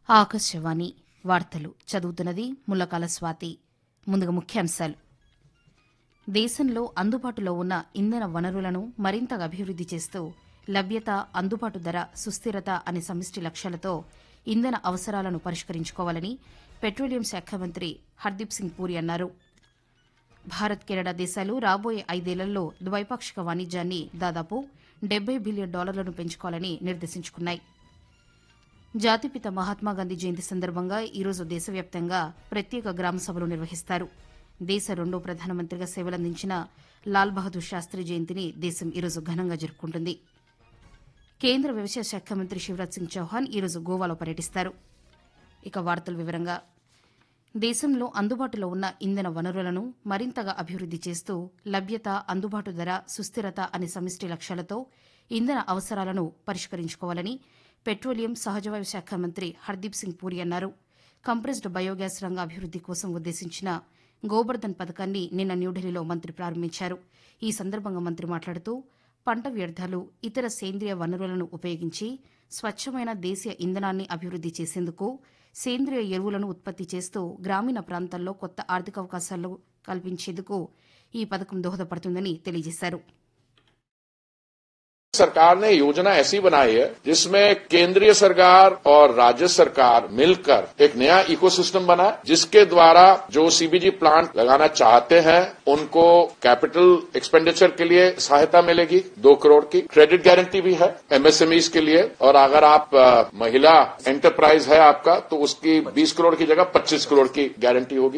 ఆకాశవాణి వార్తలు చదువుతున్నది ముల్లకాల స్వాతి ముందుగా ముఖ్యాంశాలు దేశంలో అందుబాటులో ఉన్న ఇంధన వనరులను మరింతగా అభివృద్ది చేస్తూ లభ్యత అందుబాటు ధర సుస్థిరత అనే సమిష్టి లక్ష్యాలతో ఇంధన అవసరాలను పరిష్కరించుకోవాలని పెట్రోలియం శాఖ మంత్రి హర్దీప్ సింగ్ పూరి అన్నారు భారత్ కెనడా దేశాలు రాబోయే ఐదేళ్లలో ద్వైపాక్షిక వాణిజ్యాన్ని దాదాపు డెబ్బై బిలియన్ డాలర్లను పెంచుకోవాలని నిర్దేశించుకున్నాయి జాతిపిత మహాత్మాగాంధీ జయంతి సందర్భంగా ఈరోజు దేశవ్యాప్తంగా ప్రత్యేక గ్రామ సభలు నిర్వహిస్తారు దేశ రెండో ప్రధానమంత్రిగా సేవలందించిన లాల్ బహదూర్ శాస్త్రి జయంతిని దేశం ఈరోజు ఘనంగా జరుపుకుంటుంది కేంద్ర వ్యవసాయ శాఖ మంత్రి శివరాజ్ సింగ్ చౌహాన్ ఈరోజు గోవాలో పర్యటిస్తారు ఇక వార్తల వివరంగా దేశంలో అందుబాటులో ఉన్న ఇంధన వనరులను మరింతగా అభివృద్ది చేస్తూ లభ్యత అందుబాటు ధర సుస్థిరత అనే సమిష్టి లక్ష్యాలతో ఇంధన అవసరాలను పరిష్కరించుకోవాలని పెట్రోలియం సహజవాయు శాఖ మంత్రి హర్దీప్ సింగ్ పూరి అన్నారు కంప్రెస్డ్ బయోగ్యాస్ రంగ అభివృద్ది కోసం ఉద్దేశించిన గోబర్ధన్ పథకాన్ని నిన్న న్యూఢిల్లీలో మంత్రి ప్రారంభించారు ఈ సందర్భంగా మంత్రి మాట్లాడుతూ పంట వ్యర్థాలు ఇతర సేంద్రియ వనరులను ఉపయోగించి స్వచ్ఛమైన దేశీయ ఇంధనాన్ని అభివృద్ది చేసేందుకు సేంద్రియ ఎరువులను ఉత్పత్తి చేస్తూ గ్రామీణ ప్రాంతాల్లో కొత్త ఆర్థిక అవకాశాలు కల్పించేందుకు ఈ పథకం దోహదపడుతుందని తెలియజేశారు सरकार ने योजना ऐसी बनाई है जिसमें केंद्रीय सरकार और राज्य सरकार मिलकर एक नया इकोसिस्टम बना है, जिसके द्वारा जो सीबीजी प्लांट लगाना चाहते हैं उनको कैपिटल एक्सपेंडिचर के लिए सहायता मिलेगी दो करोड़ की क्रेडिट गारंटी भी है एमएसएमईज के लिए और अगर आप अ, महिला एंटरप्राइज है आपका तो उसकी 20 करोड़ की जगह 25 करोड़ की गारंटी होगी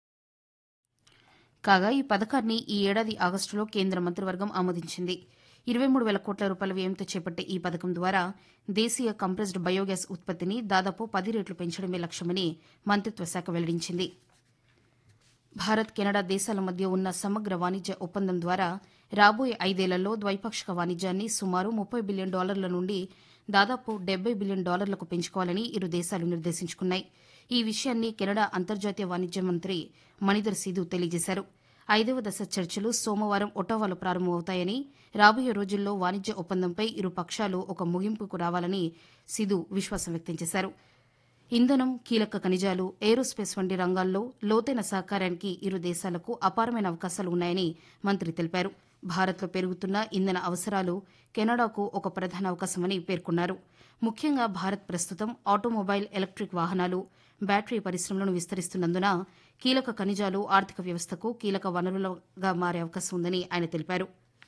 కాగా ఈ పథకాన్ని ఈ ఏడాది ఆగస్టులో కేంద్ర మంత్రివర్గం ఆమోదించింది ఇరవై మూడు వేల కోట్ల రూపాయల వ్యయంతో చేపట్టే ఈ పథకం ద్వారా దేశీయ కంప్రెస్డ్ బయోగ్యాస్ ఉత్పత్తిని దాదాపు పది రెట్లు పెంచడమే లక్ష్యమని మంత్రిత్వ శాఖ వెల్లడించింది భారత్ కెనడా దేశాల మధ్య ఉన్న సమగ్ర వాణిజ్య ఒప్పందం ద్వారా రాబోయే ఐదేళ్లలో ద్వైపాక్షిక వాణిజ్యాన్ని సుమారు ముప్పై బిలియన్ డాలర్ల నుండి దాదాపు డెబ్బై బిలియన్ డాలర్లకు పెంచుకోవాలని ఇరు దేశాలు నిర్దేశించుకున్నాయి ఈ విషయాన్ని కెనడా అంతర్జాతీయ వాణిజ్య మంత్రి మణిధర్ సిధు తెలియజేశారు ఐదవ దశ చర్చలు సోమవారం ఒటావాలో ప్రారంభమవుతాయని రాబోయే రోజుల్లో వాణిజ్య ఒప్పందంపై ఇరు పక్షాలు ఒక ముగింపుకు రావాలని సిధు విశ్వాసం వ్యక్తం చేశారు ఇంధనం కీలక ఖనిజాలు ఏరోస్పేస్ వంటి రంగాల్లో లోతైన సహకారానికి ఇరు దేశాలకు అపారమైన అవకాశాలు ఉన్నాయని మంత్రి తెలిపారు భారత్లో పెరుగుతున్న ఇంధన అవసరాలు కెనడాకు ఒక ప్రధాన అవకాశమని పేర్కొన్నారు ముఖ్యంగా భారత్ ప్రస్తుతం ఆటోమొబైల్ ఎలక్ట్రిక్ వాహనాలు బ్యాటరీ పరిశ్రమలను విస్తరిస్తున్నందున కీలక ఖనిజాలు ఆర్థిక వ్యవస్థకు కీలక వనరులుగా మారే అవకాశం ఉందని ఆయన తెలిపారు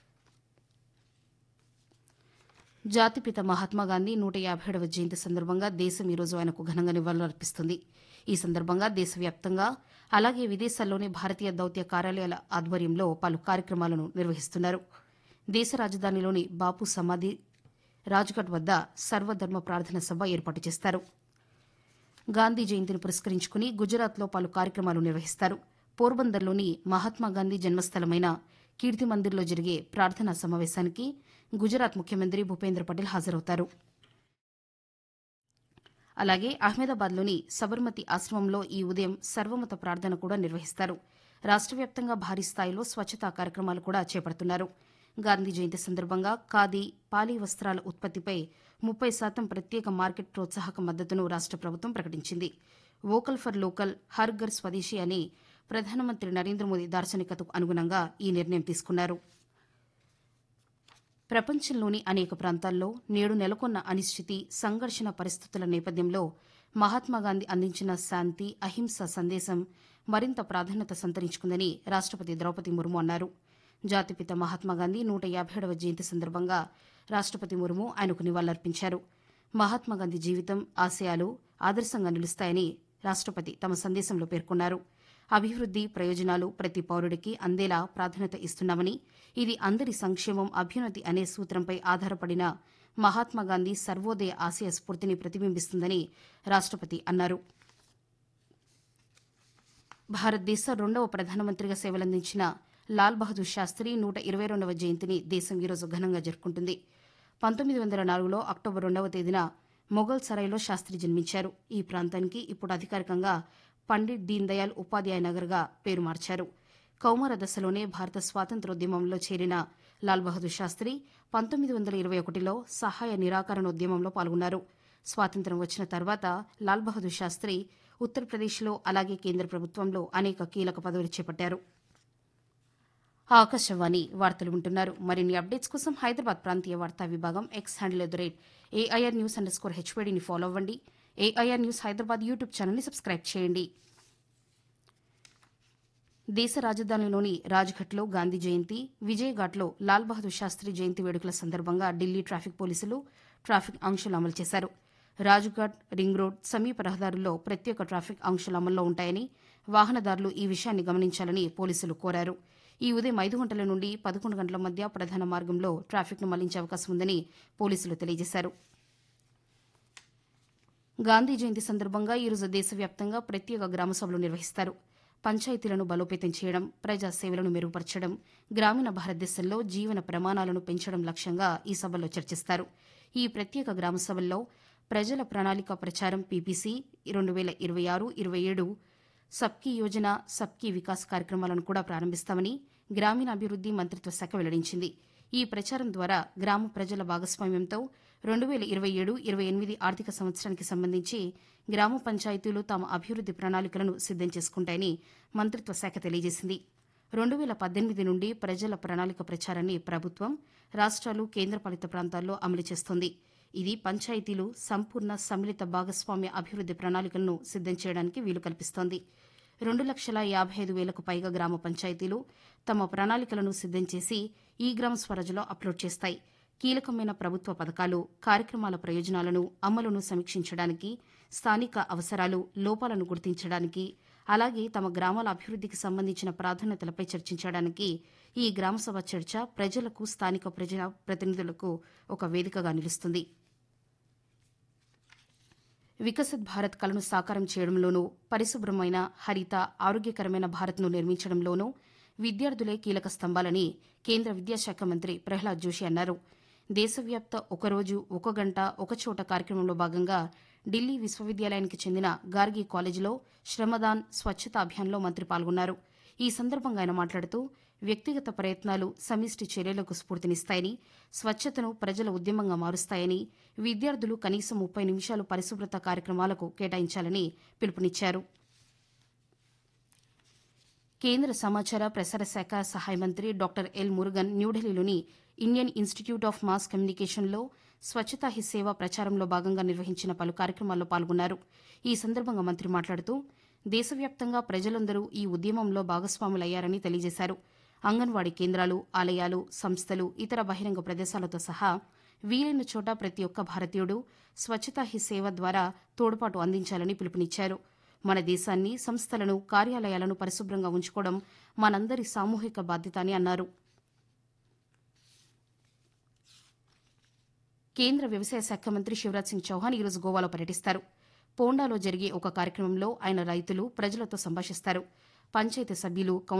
జాతిపిత మహాత్మాగాంధీ నూట యాభై ఏడవ జయంతి సందర్భంగా దేశం ఈరోజు ఆయనకు ఘనంగా నివాళులర్పిస్తుంది ఈ సందర్భంగా దేశవ్యాప్తంగా అలాగే విదేశాల్లోని భారతీయ దౌత్య కార్యాలయాల ఆధ్వర్యంలో పలు కార్యక్రమాలను నిర్వహిస్తున్నారు దేశ రాజధానిలోని బాపు సమాధి రాజ్ఘాట్ వద్ద సర్వధర్మ ప్రార్థన సభ ఏర్పాటు చేస్తారు గాంధీ జయంతిని పురస్కరించుకుని గుజరాత్లో పలు కార్యక్రమాలు నిర్వహిస్తారు పోర్బందర్లోని మహాత్మాగాంధీ జన్మస్థలమైన కీర్తి మందిర్లో జరిగే ప్రార్థనా సమావేశానికి గుజరాత్ ముఖ్యమంత్రి భూపేంద్ర పటేల్ హాజరవుతారు అలాగే అహ్మదాబాద్లోని సబర్మతి ఆశ్రమంలో ఈ ఉదయం సర్వమత ప్రార్థన కూడా నిర్వహిస్తారు రాష్ట్ర వ్యాప్తంగా భారీ స్థాయిలో స్వచ్ఛతా కార్యక్రమాలు కూడా చేపడుతున్నారు గాంధీ జయంతి సందర్భంగా ఖాదీ పాలీ వస్త్రాల ఉత్పత్తిపై ముప్పై శాతం ప్రత్యేక మార్కెట్ ప్రోత్సాహక మద్దతును రాష్ట ప్రభుత్వం ప్రకటించింది vocal for local Har Ghar Swadeshi అని ప్రధానమంత్రి నరేంద్ర మోదీ దార్శనికతకు అనుగుణంగా ఈ నిర్ణయం తీసుకున్నారు ప్రపంచంలోని అనేక ప్రాంతాల్లో నేడు నెలకొన్న అనిశ్చితి సంఘర్షణ పరిస్థితుల నేపథ్యంలో మహాత్మాగాంధీ అందించిన శాంతి అహింస సందేశం మరింత ప్రాధాన్యత సంతరించుకుందని రాష్టపతి ద్రౌపది ముర్ము అన్నారు జాతిపిత మహాత్మాగాంధీ నూట యాభై ఏడవ జయంతి సందర్భంగా రాష్టపతి ముర్ము ఆయనకు నివాళులర్పించారు మహాత్మాగాంధీ జీవితం ఆశయాలు ఆదర్శంగా నిలుస్తాయని రాష్టపతి తమ సందేశంలో పేర్కొన్నారు అభివృద్ది ప్రయోజనాలు ప్రతి పౌరుడికి అందేలా ప్రాధాన్యత ఇస్తున్నామని ఇది అందరి సంక్షేమం అభ్యున్నతి అనే సూత్రంపై ఆధారపడిన మహాత్మాగాంధీ సర్వోదయ ఆశయ స్ఫూర్తిని ప్రతిబింబిస్తుందని రాష్టపతి అన్నారు భారతదేశ రెండవ ప్రధానమంత్రిగా సేవలందించిన లాల్ బహదూర్ శాస్త్రి నూట ఇరవై రెండవ జయంతిని దేశం ఈరోజు ఘనంగా జరుపుకుంటుంది పంతొమ్మిది వందల నాలుగులో అక్టోబర్ రెండవ తేదీన మొఘల్ సరాయ్లో శాస్త్రి జన్మించారు ఈ ప్రాంతానికి ఇప్పుడు అధికారికంగా పండిట్ దీన్ దయాళ్ ఉపాధ్యాయ నగర్గా పేరు మార్చారు కౌమార దశలోనే భారత స్వాతంత్రోద్యమంలో చేరిన లాల్ బహదూర్ శాస్త్రి పంతొమ్మిది వందల ఇరవై ఒకటిలో సహాయ నిరాకరణ ఉద్యమంలో పాల్గొన్నారు స్వాతంత్ర్యం వచ్చిన తర్వాత లాల్ బహదూర్ శాస్త్రి ఉత్తరప్రదేశ్లో అలాగే కేంద్ర ప్రభుత్వంలో అనేక కీలక పదవులు చేపట్టారు ఆకాశవాణి వార్తలు వింటున్నారు మరిన్ని అప్డేట్స్ కోసం హైదరాబాద్ ప్రాంతీయ వార్తా విభాగం X handle at the rate AIR news underscore స్కోర్ హెచ్వేడిని ఫాలో అవ్వండి ఏఐఆర్ న్యూస్ హైదరాబాద్ యూట్యూబ్ ఛానల్ని సబ్స్క్రైబ్ చేయండి దేశ రాజధానిలోని రాజ్ఘట్లో గాంధీ జయంతి విజయఘాట్లో లాల్ బహదూర్ శాస్త్రి జయంతి వేడుకల సందర్భంగా ఢిల్లీ ట్రాఫిక్ పోలీసులు ట్రాఫిక్ ఆంక్షలు అమలు చేశారు రాజ్ఘాట్ రింగ్ రోడ్ సమీప రహదారుల్లో ప్రత్యేక ట్రాఫిక్ ఆంక్షలు అమల్లో ఉంటాయని వాహనదారులు ఈ విషయాన్ని గమనించాలని పోలీసులు కోరారు ఈ ఉదయం ఐదు గంటల నుండి పదకొండు గంటల మధ్య ప్రధాన మార్గంలో ట్రాఫిక్ను మళ్లించే అవకాశం ఉందని పోలీసులు తెలియజేశారు గాంధీ జయంతి సందర్భంగా ఈరోజు దేశవ్యాప్తంగా ప్రత్యేక గ్రామ సభలు నిర్వహిస్తారు పంచాయతీలను బలోపేతం చేయడం ప్రజా సేవలను మెరుగుపరచడం గ్రామీణ భారతదేశంలో జీవన ప్రమాణాలను పెంచడం లక్ష్యంగా ఈ సభల్లో చర్చిస్తారు ఈ ప్రత్యేక గ్రామ సభల్లో ప్రజల ప్రణాళిక ప్రచారం పీపీసీ రెండు వేల ఇరవై ఆరు ఇరవై ఏడు సబ్కీ యోజన సబ్కీ వికాస్ కార్యక్రమాలను కూడా ప్రారంభిస్తామని గ్రామీణాభివృద్ది మంత్రిత్వ శాఖ వెల్లడించింది ఈ ప్రచారం ద్వారా గ్రామ ప్రజల భాగస్వామ్యంతో రెండు వేల ఇరవై ఏడు ఇరవై ఎనిమిది ఆర్థిక సంవత్సరానికి సంబంధించి గ్రామ పంచాయతీలు తమ అభివృద్ది ప్రణాళికలను సిద్దం చేసుకుంటాయని మంత్రిత్వ శాఖ తెలియజేసింది రెండు వేల పద్దెనిమిది నుండి ప్రజల ప్రణాళిక ప్రచారాన్ని ప్రభుత్వం రాష్ట్రాలు కేంద్రపాలిత ప్రాంతాల్లో అమలు చేస్తోంది ఇది పంచాయతీలు సంపూర్ణ సమ్మిళిత భాగస్వామ్య అభివృద్ది ప్రణాళికలను సిద్దం చేయడానికి వీలు కల్పిస్తోంది రెండు లక్షల యాభై ఐదు వేలకు పైగా గ్రామ పంచాయతీలు తమ ప్రణాళికలను సిద్దం చేసి ఈ గ్రామ స్వరాజ్లో అప్లోడ్ చేస్తాయి కీలకమైన ప్రభుత్వ పథకాలు కార్యక్రమాల ప్రయోజనాలను అమలును సమీక్షించడానికి స్థానిక అవసరాలు లోపాలను గుర్తించడానికి అలాగే తమ గ్రామాల అభివృద్దికి సంబంధించిన ప్రాధాన్యతలపై చర్చించడానికి ఈ గ్రామసభ చర్చ ప్రజలకు స్థానిక ప్రజా ప్రతినిధులకు ఒక వేదికగా నిలుస్తుంది వికసిత్ భారత్ కలను సాకారం చేయడంలోనూ పరిశుభ్రమైన హరిత ఆరోగ్యకరమైన భారత్ను నిర్మించడంలోనూ విద్యార్థులే కీలక స్తంభాలని కేంద్ర విద్యాశాఖ మంత్రి ప్రహ్లాద్ జోషి అన్నారు దేశవ్యాప్త ఒకరోజు ఒక గంట ఒకచోట కార్యక్రమంలో భాగంగా ఢిల్లీ విశ్వవిద్యాలయానికి చెందిన గార్గి కాలేజీలో శ్రమదాన్ స్వచ్ఛత అభియాన్లో మంత్రి పాల్గొన్నారు ఈ సందర్భంగా ఆయన మాట్లాడుతూ వ్యక్తిగత ప్రయత్నాలు సమిష్టి చర్యలకు స్ఫూర్తినిస్తాయని స్వచ్ఛతను ప్రజల ఉద్యమంగా మారుస్తాయని విద్యార్థులు కనీసం ముప్పై నిమిషాలు పరిశుభ్రత కార్యక్రమాలకు కేటాయించాలని పిలుపునిచ్చారు కేంద్ర సమాచార ప్రసార శాఖ సహాయ మంత్రి డాక్టర్ ఎల్ మురుగన్ న్యూఢిల్లీలోని ఇండియన్ ఇన్స్టిట్యూట్ ఆఫ్ మాస్ కమ్యూనికేషన్లో స్వచ్ఛతా హి సేవ ప్రచారంలో భాగంగా నిర్వహించిన పలు కార్యక్రమాల్లో పాల్గొన్నారు ఈ సందర్భంగా మంత్రి మాట్లాడుతూ దేశవ్యాప్తంగా ప్రజలందరూ ఈ ఉద్యమంలో భాగస్వాములయ్యారని తెలియజేశారు అంగన్వాడీ కేంద్రాలు ఆలయాలు సంస్థలు ఇతర బహిరంగ ప్రదేశాలతో సహా వీలైన చోట ప్రతి ఒక్క భారతీయుడు స్వచ్ఛతా హి సేవ ద్వారా తోడ్పాటు అందించాలని పిలుపునిచ్చారు మన దేశాన్ని సంస్థలను కార్యాలయాలను పరిశుభ్రంగా ఉంచుకోవడం మనందరి సామూహిక బాధ్యత అని అన్నారు కేంద్ర వ్యవసాయ శాఖ మంత్రి శివరాజ్ సింగ్ చౌహాన్ ఈరోజు గోవాలో పర్యటిస్తారు పోండాలో జరిగే ఒక కార్యక్రమంలో ఆయన రైతులు ప్రజలతో సంభాషిస్తారు పంచాయతీ సభ్యులు